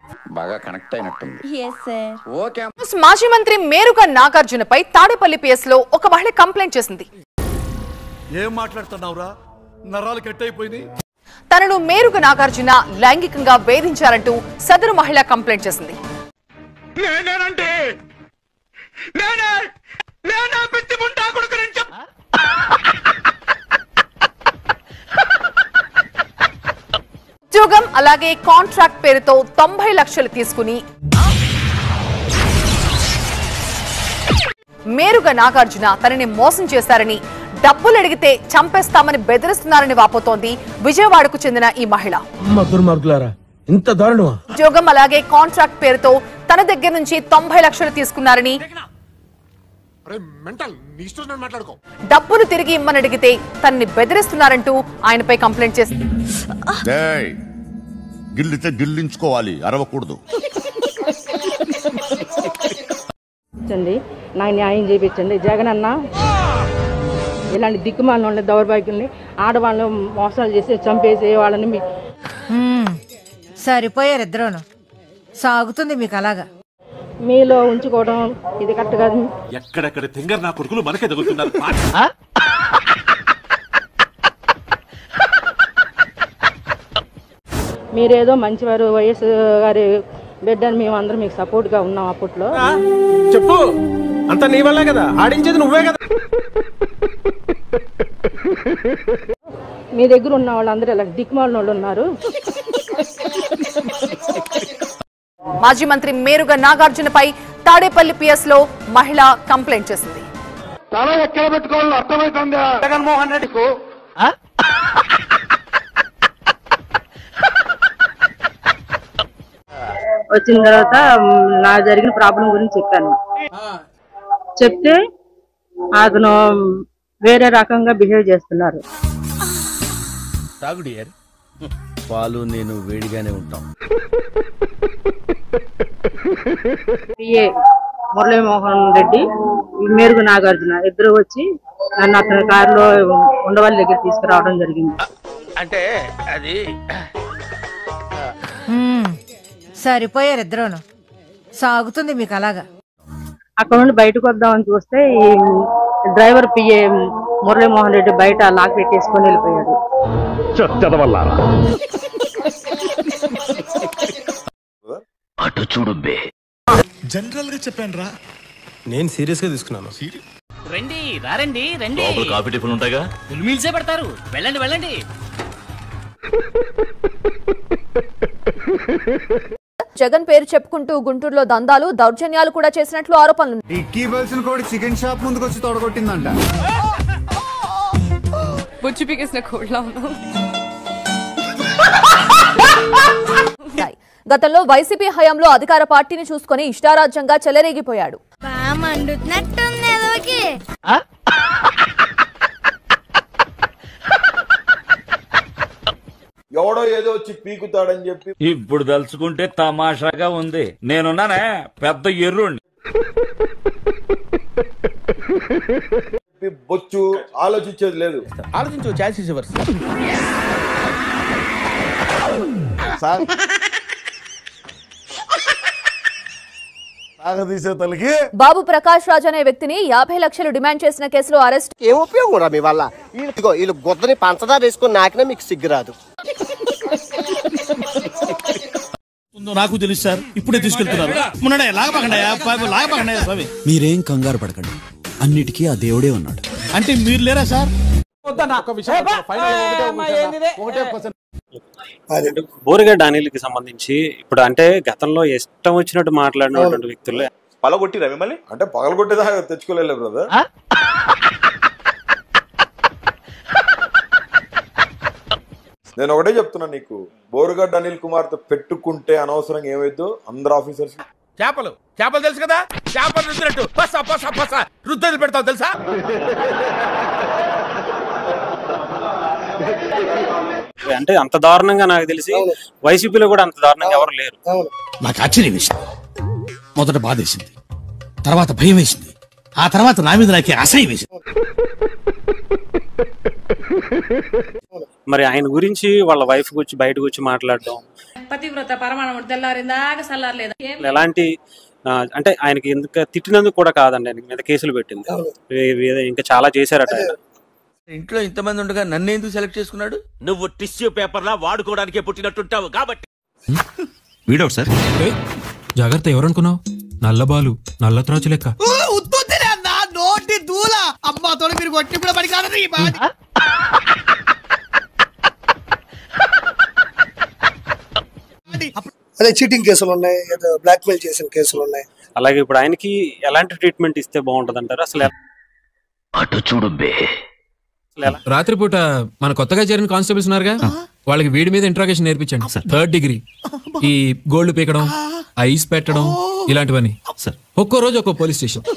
బాగా కనెక్ట్ అయినట్టుంది yes sir okay మాజీ మంత్రి మేరుగా నాగార్జునపై తాడేపల్లి పిఎస్ లో ఒక మహిళ కంప్లైంట్ చేసింది ఏం మాట్లాడుతున్నావురా నరాలు కట్ అయిపోయినాయి తనను మేరుగా నాగార్జున లైంగికంగా వేధించారంటూ సదరు మహిళ కంప్లైంట్ చేసింది నేనేనంటే నేనే నేనే పెట్టి ముండా కొడుకు ఉద్యోగం అలాగే కాంట్రాక్ట్ పేరుతో తొంభై లక్షలు తీసుకుని మేరుగా నాగార్జున తనని మోసం చేశారని డబ్బులు అడిగితే చంపేస్తామని బెదిరిస్తున్నారని వాపోతోంది విజయవాడకు చెందిన ఈ మహిళ అమ్మ దుర్మార్గులారా ఇంత దారుణమా ఉద్యోగం అలాగే కాంట్రాక్ట్ పేరుతో తన దగ్గర నుంచి తొంభై లక్షలు తీసుకున్నారని డబ్బులు తిరిగి ఇమ్మని అడిగితే తనని బెదిరిస్తున్నారంటూ ఆయనపై కంప్లైంట్ చేసింది ఏయ్, గిల్లితే గిల్లించుకోవాలి అరవకూడదు చేయించండి నాకు న్యాయం చేయించండి జగన్ అన్న ఇలాంటి దిక్కుమాలిన వాళ్ళని దౌర్భాగ్యుల్ని ఆడవాళ్ళని మోసాలు చేసి చంపేసి వాళ్ళని మీ సరిపోయారు ఇద్దరును సాగుతుంది మీకు అలాగా మీలో ఉంచుకోవడం ఇది కరెక్ట్ కాదు ఎక్కడెక్కడ తింగర్ నా కొడుకులు మనకే తగులుతున్నారు మీరేదో మంచివారు వైఎస్ గారి బిడ్డ అని మేము అందరం మీకు సపోర్ట్గా ఉన్నాం అప్పట్లో చెప్పు అంత నీ వల్లే కదా ఆడించేది నువ్వే కదా మీ దగ్గర ఉన్న వాళ్ళందరూ ఇలా దిక్కుమాలిన వాళ్ళు ఉన్నారు మాజీ మంత్రి మేరుగా నాగార్జునపై తాడేపల్లి పిఎస్ లో మహిళ కంప్లైంట్ చేసింది తల ఎక్కడ పెట్టుకోవాలో అర్థమవుతుందా జగన్మోహన్ రెడ్డికు వచ్చిన తర్వాత మ్, నా జరిగిన ప్రాబ్లం గురించి చెప్పాను చెప్తే అతను వేరే రకంగా బిహేవ్ చేస్తున్నారు తాగుడియర్ పాలు నేను వేడిగానే ఉంటాం పిఏ మురళీమోహన్ రెడ్డి మేరుగు నాగార్జున ఇద్దరు వచ్చి నన్ను అతని కారులో ఉండవల్లి దగ్గర తీసుకురావడం జరిగింది అంటే అది మ్మ్. సరిపోయారు ఇద్దరును సాగుతుంది మీకు అలాగా అక్కడ నుండి బయటకు వద్దామని చూస్తే ఈ డ్రైవర్ పిఏ మురళీమోహన్ రెడ్డి బయట లాక్ పెట్టేసుకొని వెళ్ళిపోయాడు జనరల్ గా చెప్పాను రా నేను సీరియస్ గా తీసుకున్నాను రండి రారండి రండి కాఫీ టిఫిన్ ఉంటాయిగా ఫుల్ మీల్సే పెడతారు వెళ్ళండి వెళ్ళండి జగన్ పేరు చెప్పుకుంటూ గుంటూరులో దందాలు దౌర్జన్యాలు కూడా చేసినట్లు ఆరోపణలు ఇక్కీ బల్సిన కోడి చికెన్ షాప్ ముందుకు వచ్చి తొడగొట్టిందంట బుచ్చి పీకేసిన కోడ్లా ఉన్నాయి గతంలో వైసీపీ హయాంలో అధికార పార్టీని చూసుకొని ఇష్టారాజ్యంగా చెలరేగిపోయాడు ఎవడో ఏదో వచ్చి పీకుతాడని చెప్పి ఇప్పుడు తలుచుకుంటే తమాషాగా ఉంది నేనున్నానే పెద్ద ఎర్రుండి చెప్పి బొచ్చు ఆలోచించేది లేదు ఆలోచించు ఛాన్సెస్ ఇవ్వరు సార్ సాగదీసే తలకి బాబు ప్రకాష్ రాజ్ అనే వ్యక్తిని యాభై లక్షలు డిమాండ్ చేసిన కేసులో అరెస్ట్ ఏం ఉపయోగం రా మీ వల్ల ఇదిగో వీళ్ళు గొద్దని పంచదార వేసుకొని నాకినా మీకు సిగ్గురాదు నాకు తెలుసు సార్ ఇప్పుడే తీసుకెళ్తున్నారు మొన్ననే లాగపకండాయా లాగపకండాయా స్వామి మీరేం కంగారు పడకండి అన్నిటికీ ఆ దేవుడే ఉన్నాడు అంటే మీరు లేరా సార్ బోరిగడ్డ అనిల్కి సంబంధించి ఇప్పుడు అంటే గతంలో ఇష్టం వచ్చినట్టు మాట్లాడినటువంటి వ్యక్తులు పలగొట్టిరా మిమ్మల్ని అంటే పగలగొట్టేదా తెచ్చుకోలేదు బ్రదర్ నేను ఒకటే చెప్తున్నా నీకు బోరుగడ్డ అనిల్ కుమార్ తో పెట్టుకుంటే అనవసరంగా ఏమైద్దో అందరు ఆఫీసర్స్ చేపలు చేపలు తెలుసు కదా చేపలు రుద్దినట్టు పస పస పస రుద్దలు పెడతావు తెలుసా అంటే అంత దారుణంగా నాకు తెలిసి వైసీపీలో కూడా అంత దారుణంగా ఎవరు లేరు నాకు ఆశ్చర్యం వేసింది మొదట బాధేసింది తర్వాత భయం వేసింది ఆ తర్వాత నా మీద నాకే అసహ్యం వేసింది మరి ఆయన గురించి వాళ్ళ వైఫ్ గురించి బయటకు వచ్చి మాట్లాడడం పతివ్రత పరమాణముడు తెల్లారిందాక సల్లారలేదు ఏం ఎలాంటి ఆ, అంటే ఆయనకి ఎందుకు తిట్టినందుకు కూడా కాదండి ఆయన మీద కేసులు పెట్టింది వే- వే- ఇంకా చాలా చేశారట ఆయన ఇంట్లో ఇంతమంది ఉండగా నన్ను ఎందుకు సెలెక్ట్ చేసుకున్నాడు నువ్వు టిష్యూ పేపర్ లా వాడుకోవడానికే పుట్టినట్టుంటావు కాబట్టి వీడవుట్ సార్ జాగ్రత్త ఎవరనుకున్నావు నల్లబాలు నల్ల త్రాచు లెక్క నోటి దూల అమ్మా తోడు మీరు కొట్టి కూడా పడి కాదు అదే చీటింగ్ కేసులు ఉన్నాయి ఏదో బ్లాక్ మెయిల్ చేసిన కేసులు ఉన్నాయి అలాగే ఇప్పుడు ఆయనకి ఎలాంటి ట్రీట్మెంట్ ఇస్తే బాగుంటది అంటారు అసలు ఎ- అటు చూడు బే అసలు ఎలా రాత్రిపూట మన కొత్తగా చేరిన కానిస్టేబుల్స్ ఉన్నారుగా వాళ్ళకి వీడి మీద ఇంట్రాగేషన్ నేర్పించండి థర్డ్ డిగ్రీ ఈ గోల్డ్ పీకడం ఐస్ పెట్టడం ఇలాంటివన్నీ ఒక్కో రోజు ఒక్కో పోలీస్ స్టేషన్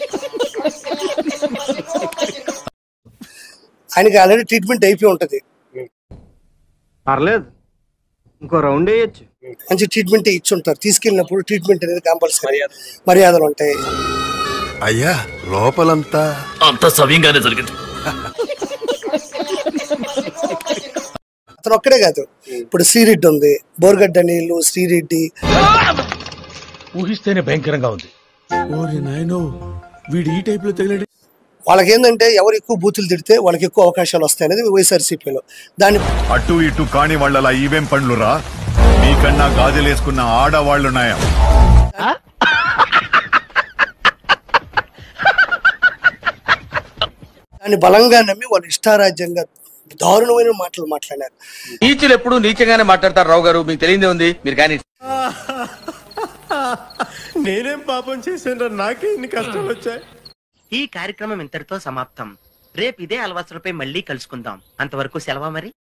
ఆయనకి ఆల్రెడీ ట్రీట్మెంట్ అయిపోయి ఉంటది పర్లేదు ఇంకో రౌండ్ వేయచ్చు మంచి ట్రీట్మెంట్ ఇచ్చి ఉంటారు తీసుకెళ్ళినప్పుడు ట్రీట్మెంట్ అనేది కంపల్సరీ మర్యాదలు ఉంటాయి అయ్యా లోపలంతా అంత సవ్యంగానే జరిగింది అతను ఒక్కడే కాదు ఇప్పుడు శ్రీరెడ్డి ఉంది బోర్గడ్డ నీళ్ళు శ్రీరెడ్డి ఊహిస్తేనే భయంకరంగా ఉంది ఓరి నాయనో వీడు ఈ టైప్ లో తగిలాడు వాళ్ళకి ఏంటంటే ఎవరు ఎక్కువ బూతులు తిడితే వాళ్ళకి ఎక్కువ అవకాశాలు వస్తాయి అనేది వైఎస్ఆర్సీపీలో దాన్ని అటు ఇటు కాని వాళ్ళలా ఈవెం పండ్లురా మీకన్నా గాజులేసుకున్న ఆడవాళ్ళున్నాయా దాన్ని బలంగా నమ్మి వాళ్ళు ఇష్టారాజ్యంగా దారుణమైన మాటలు మాట్లాడారు నీచులు ఎప్పుడు నీచంగానే మాట్లాడతారు రావు గారు మీకు తెలియదే ఉంది మీరు కానీ నేనేం పాపం చేశాను నాకే ఇన్ని కష్టాలు వచ్చాయి ఈ కార్యక్రమం ఇంతటితో సమాప్తం రేపు ఇదే అలవాసులపై మళ్ళీ కలుసుకుందాం అంతవరకు సెలవా మరి